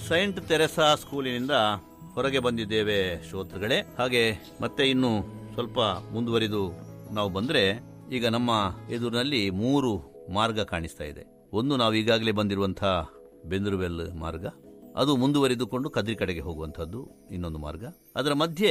Saint Theresa ಸ್ಕೂಲಿನಿಂದ ಹೊರಗೆ ಬಂದಿದ್ದೇವೆ ಶ್ರೋತೃಗಳೇ ಹಾಗೆ ಮತ್ತೆ ಇನ್ನು ಸ್ವಲ್ಪ ಮುಂದುವರಿದು ನಾವು ಬಂದ್ರೆ ಈಗ ನಮ್ಮ ಎದುರಿನಲ್ಲಿ ಮೂರು ಮಾರ್ಗ ಕಾಣಿಸ್ತಾ ಇದೆ ಒಂದು ನಾವು ಈಗಾಗಲೇ ಬಂದಿರುವಂತಹ ಬೆಂದರುವೆಲ್ ಮಾರ್ಗ ಅದು ಮುಂದುವರಿದುಕೊಂಡು ಕದ್ರಿ ಕಡೆಗೆ ಹೋಗುವಂಥದ್ದು ಇನ್ನೊಂದು ಮಾರ್ಗ ಅದರ ಮಧ್ಯೆ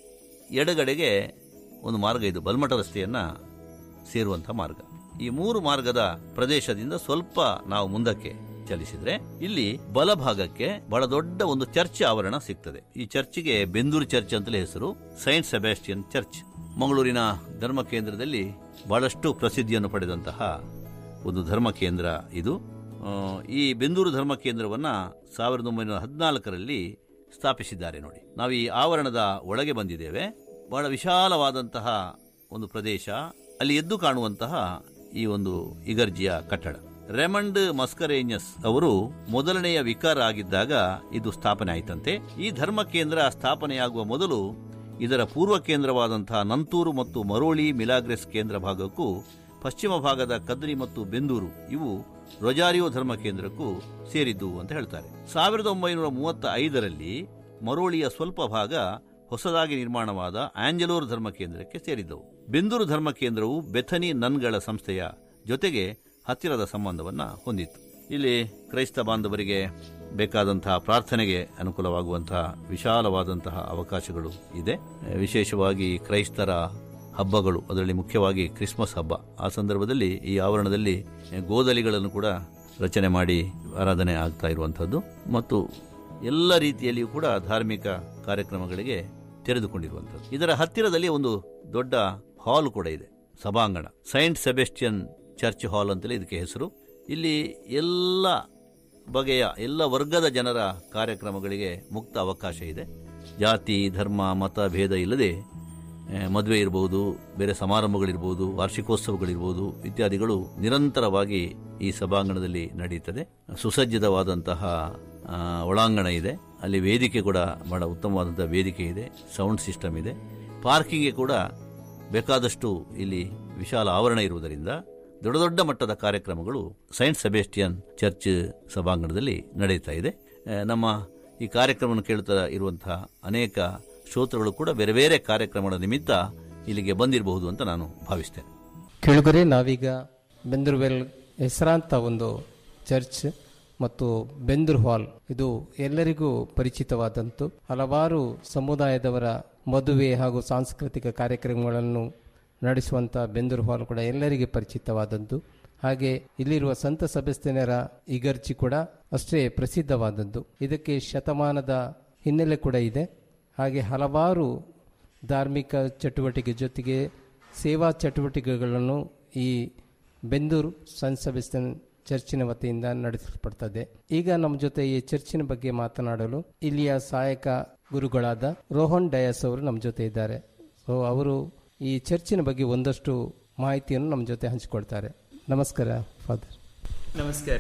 ಎಡಗಡೆಗೆ ಒಂದು ಮಾರ್ಗ ಇದು ಬಲ್ಮಠ ರಸ್ತೆಯನ್ನ ಸೇರುವಂತಹ ಮಾರ್ಗ ಈ ಮೂರು ಮಾರ್ಗದ ಪ್ರದೇಶದಿಂದ ಸ್ವಲ್ಪ ನಾವು ಮುಂದಕ್ಕೆ ಚಲಿಸಿದ್ರೆ ಇಲ್ಲಿ ಬಲಭಾಗಕ್ಕೆ ಬಹಳ ದೊಡ್ಡ ಒಂದು ಚರ್ಚ್ ಆವರಣ ಸಿಗ್ತದೆ ಈ ಚರ್ಚ್ಗೆ ಬೆಂದೂರು ಚರ್ಚ್ ಅಂತಲೇ ಹೆಸರು ಸೈಂಟ್ ಸೆಬಾಸ್ಟಿಯನ್ ಚರ್ಚ್ ಮಂಗಳೂರಿನ ಧರ್ಮ ಕೇಂದ್ರದಲ್ಲಿ ಬಹಳಷ್ಟು ಪ್ರಸಿದ್ಧಿಯನ್ನು ಪಡೆದಂತಹ ಒಂದು ಧರ್ಮ ಕೇಂದ್ರ ಇದು ಆ, ಈ ಬೆಂದೂರು ಧರ್ಮ ಕೇಂದ್ರವನ್ನ ಸಾವಿರದ ಒಂಬೈನೂರ ಹದಿನಾಲ್ಕರಲ್ಲಿ ಸ್ಥಾಪಿಸಿದ್ದಾರೆ ನೋಡಿ ನಾವು ಈ ಆವರಣದ ಒಳಗೆ ಬಂದಿದ್ದೇವೆ ಬಹಳ ವಿಶಾಲವಾದಂತಹ ಒಂದು ಪ್ರದೇಶ ಅಲ್ಲಿ ಎದ್ದು ಕಾಣುವಂತಹ ಈ ಒಂದು ಇಗರ್ಜಿಯ ಕಟ್ಟಡ ರೆಮಂಡ್ ಮಸ್ಕರೇನಿಯಸ್ ಅವರು ಮೊದಲನೆಯ ವಿಕಾರ ಆಗಿದ್ದಾಗ ಇದು ಸ್ಥಾಪನೆ ಆಯಿತಂತೆ ಈ ಧರ್ಮ ಕೇಂದ್ರ ಸ್ಥಾಪನೆಯಾಗುವ ಮೊದಲು ಇದರ ಪೂರ್ವ ಕೇಂದ್ರವಾದಂತಹ ನಂತೂರು ಮತ್ತು ಮರೋಳಿ ಮಿಲಾಗ್ರೆಸ್ ಕೇಂದ್ರ ಭಾಗಕ್ಕೂ ಪಶ್ಚಿಮ ಭಾಗದ ಕದ್ರಿ ಮತ್ತು ಬೆಂದೂರು ಇವು ರೊಜಾರಿಯೋ ಧರ್ಮ ಕೇಂದ್ರಕ್ಕೂ ಸೇರಿದ್ದು ಅಂತ ಹೇಳ್ತಾರೆ ಸಾವಿರದ ಒಂಬೈನೂರ ಮೂವತ್ತ ಐದರಲ್ಲಿ ಮರೋಳಿಯ ಸ್ವಲ್ಪ ಭಾಗ ಹೊಸದಾಗಿ ನಿರ್ಮಾಣವಾದ ಆಂಜಲೋರ್ ಧರ್ಮ ಕೇಂದ್ರಕ್ಕೆ ಸೇರಿದ್ದವು ಬೆಂದೂರು ಧರ್ಮ ಕೇಂದ್ರವು ಬೆಥನಿ ನನ್ಗಳ ಸಂಸ್ಥೆಯ ಜೊತೆಗೆ ಹತ್ತಿರದ ಸಂಬಂಧವನ್ನ ಹೊಂದಿತ್ತು ಇಲ್ಲಿ ಕ್ರೈಸ್ತ ಬಾಂಧವರಿಗೆ ಬೇಕಾದಂತಹ ಪ್ರಾರ್ಥನೆಗೆ ಅನುಕೂಲವಾಗುವಂತಹ ವಿಶಾಲವಾದಂತಹ ಅವಕಾಶಗಳು ಇದೆ ವಿಶೇಷವಾಗಿ ಕ್ರೈಸ್ತರ ಹಬ್ಬಗಳು ಅದರಲ್ಲಿ ಮುಖ್ಯವಾಗಿ ಕ್ರಿಸ್ಮಸ್ ಹಬ್ಬ ಆ ಸಂದರ್ಭದಲ್ಲಿ ಈ ಆವರಣದಲ್ಲಿ ಗೋದಲಿಗಳನ್ನು ಕೂಡ ರಚನೆ ಮಾಡಿ ಆರಾಧನೆ ಆಗ್ತಾ ಇರುವಂತಹದ್ದು ಮತ್ತು ಎಲ್ಲ ರೀತಿಯಲ್ಲಿಯೂ ಕೂಡ ಧಾರ್ಮಿಕ ಕಾರ್ಯಕ್ರಮಗಳಿಗೆ ತೆರೆದುಕೊಂಡಿರುವಂಥದ್ದು ಇದರ ಹತ್ತಿರದಲ್ಲಿ ಒಂದು ದೊಡ್ಡ ಹಾಲ್ ಕೂಡ ಇದೆ ಸಭಾಂಗಣ ಸೈಂಟ್ ಸೆಬೆಸ್ಟಿಯನ್ ಚರ್ಚ್ ಹಾಲ್ ಅಂತಲೇ ಇದಕ್ಕೆ ಹೆಸರು ಇಲ್ಲಿ ಎಲ್ಲ ಬಗೆಯ ಎಲ್ಲ ವರ್ಗದ ಜನರ ಕಾರ್ಯಕ್ರಮಗಳಿಗೆ ಮುಕ್ತ ಅವಕಾಶ ಇದೆ ಜಾತಿ ಧರ್ಮ ಮತ ಭೇದ ಇಲ್ಲದೆ ಆ, ಮದುವೆ ಇರಬಹುದು ಬೇರೆ ಸಮಾರಂಭಗಳಿರ್ಬೋದು ವಾರ್ಷಿಕೋತ್ಸವಗಳಿರ್ಬೋದು ಇತ್ಯಾದಿಗಳು ನಿರಂತರವಾಗಿ ಈ ಸಭಾಂಗಣದಲ್ಲಿ ನಡೆಯುತ್ತದೆ ಸುಸಜ್ಜಿತವಾದಂತಹ ಆ, ಒಳಾಂಗಣ ಇದೆ ಅಲ್ಲಿ ವೇದಿಕೆ ಕೂಡ ಬಹಳ ಉತ್ತಮವಾದಂತಹ ವೇದಿಕೆ ಇದೆ ಸೌಂಡ್ ಸಿಸ್ಟಮ್ ಇದೆ ಪಾರ್ಕಿಂಗ್ಗೆ ಕೂಡ ಬೇಕಾದಷ್ಟು ಇಲ್ಲಿ ವಿಶಾಲ ಆವರಣ ಇರುವುದರಿಂದ ದೊಡ್ಡ ದೊಡ್ಡ ಮಟ್ಟದ ಕಾರ್ಯಕ್ರಮಗಳು ಸೈಂಟ್ ಸೆಬೆಸ್ಟಿಯನ್ ಚರ್ಚ್ ಸಭಾಂಗಣದಲ್ಲಿ ನಡೆಯುತ್ತಾ ಇದೆ ಆ, ನಮ್ಮ ಈ ಕಾರ್ಯಕ್ರಮವನ್ನು ಕೇಳುತ್ತಾ ಇರುವಂತಹ ಅನೇಕ ಶ್ರೋತೃಗಳು ಕೂಡ ಬೇರೆ ಬೇರೆ ಕಾರ್ಯಕ್ರಮಗಳ ನಿಮಿತ್ತ ಇಲ್ಲಿಗೆ ಬಂದಿರಬಹುದು ಅಂತ ನಾನು ಭಾವಿಸ್ತೇನೆ ಕೆಳಗರೆ ನಾವೀಗ ಬೆಂದೂರ್ವೆಲ್ ಹೆಸರಾಂತ ಒಂದು ಚರ್ಚ್ ಮತ್ತು ಬೆಂದೂರ್ ಹಾಲ್ ಇದು ಎಲ್ಲರಿಗೂ ಪರಿಚಿತವಾದಂತು ಹಲವಾರು ಸಮುದಾಯದವರ ಮದುವೆ ಹಾಗೂ ಸಾಂಸ್ಕೃತಿಕ ಕಾರ್ಯಕ್ರಮಗಳನ್ನು ನಡೆಸುವಂಥ ಬೆಂದೂರ್ ಹಾಲ್ ಕೂಡ ಎಲ್ಲರಿಗೆ ಪರಿಚಿತವಾದದ್ದು ಹಾಗೆ ಇಲ್ಲಿರುವ ಸಂತ ಸಭೆಸ್ತೇನರ ಇಗರ್ಜಿ ಕೂಡ ಅಷ್ಟೇ ಪ್ರಸಿದ್ಧವಾದದ್ದು ಇದಕ್ಕೆ ಶತಮಾನದ ಹಿನ್ನೆಲೆ ಕೂಡ ಇದೆ ಹಾಗೆ ಹಲವಾರು ಧಾರ್ಮಿಕ ಚಟುವಟಿಕೆ ಜೊತೆಗೆ ಸೇವಾ ಚಟುವಟಿಕೆಗಳನ್ನು ಈ ಬೆಂದೂರು ಸನ್ ಸೆಬೆಸ್ಟಿಯನ್ ಚರ್ಚಿನ ವತಿಯಿಂದ ನಡೆಸಲ್ಪಡ್ತದೆ ಈಗ ನಮ್ಮ ಜೊತೆ ಈ ಚರ್ಚಿನ ಬಗ್ಗೆ ಮಾತನಾಡಲು ಇಲ್ಲಿಯ ಸಹಾಯಕ ಗುರುಗಳಾದ ರೋಹನ್ ಡಯಸ್ ಅವರು ನಮ್ಮ ಜೊತೆ ಇದ್ದಾರೆ ಸೊ ಅವರು ಈ ಚರ್ಚಿನ ಬಗ್ಗೆ ಒಂದಷ್ಟು ಮಾಹಿತಿಯನ್ನು ನಮ್ಮ ಜೊತೆ ಹಂಚಿಕೊಳ್ತಾರೆ ನಮಸ್ಕಾರ ಫಾದರ್ ನಮಸ್ಕಾರ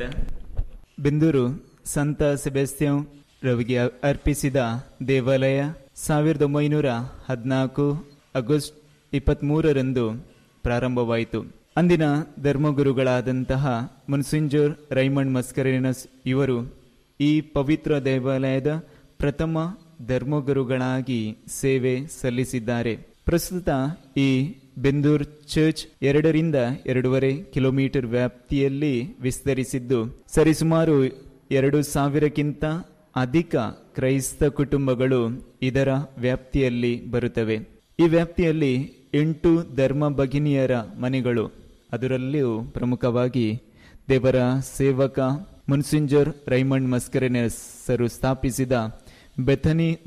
ಬೆಂದೂರು ಸಂತ ಸೆಬೆಸ್ತ್ಯಂ ರವಿಗೆ ಅರ್ಪಿಸಿದ ದೇವಾಲಯ ಸಾವಿರದ ಒಂಬೈನೂರ ಹದಿನಾಲ್ಕು ಆಗಸ್ಟ್ ಇಪ್ಪತ್ತ್ಮೂರರಂದು ಪ್ರಾರಂಭವಾಯಿತು ಅಂದಿನ ಧರ್ಮಗುರುಗಳಾದಂತಹ ಮುನ್ಸಿಂಜೋರ್ ರೈಮಂಡ್ ಮಸ್ಕರೇನಸ್ ಇವರು ಈ ಪವಿತ್ರ ದೇವಾಲಯದ ಪ್ರಥಮ ಧರ್ಮಗುರುಗಳಾಗಿ ಸೇವೆ ಸಲ್ಲಿಸಿದ್ದಾರೆ ಪ್ರಸ್ತುತ ಈ ಬೆಂದೂರ್ ಚರ್ಚ್ ಎರಡರಿಂದ ಎರಡೂವರೆ ಕಿಲೋಮೀಟರ್ ವ್ಯಾಪ್ತಿಯಲ್ಲಿ ವಿಸ್ತರಿಸಿದ್ದು ಸರಿಸುಮಾರು ಎರಡು ಸಾವಿರಕ್ಕಿಂತ ಅಧಿಕ ಕ್ರೈಸ್ತ ಕುಟುಂಬಗಳು ಇದರ ವ್ಯಾಪ್ತಿಯಲ್ಲಿ ಬರುತ್ತವೆ ಈ ವ್ಯಾಪ್ತಿಯಲ್ಲಿ ಎಂಟು ಧರ್ಮ ಭಗಿನಿಯರ ಮನೆಗಳು ಅದರಲ್ಲಿಯೂ ಪ್ರಮುಖವಾಗಿ ದೇವರ ಸೇವಕ ಮುನ್ಸಿಂಜರ್ ರೈಮಂಡ್ ಮಸ್ಕರೆನೆಸರು ಸ್ಥಾಪಿಸಿದ ಬೆಥನಿ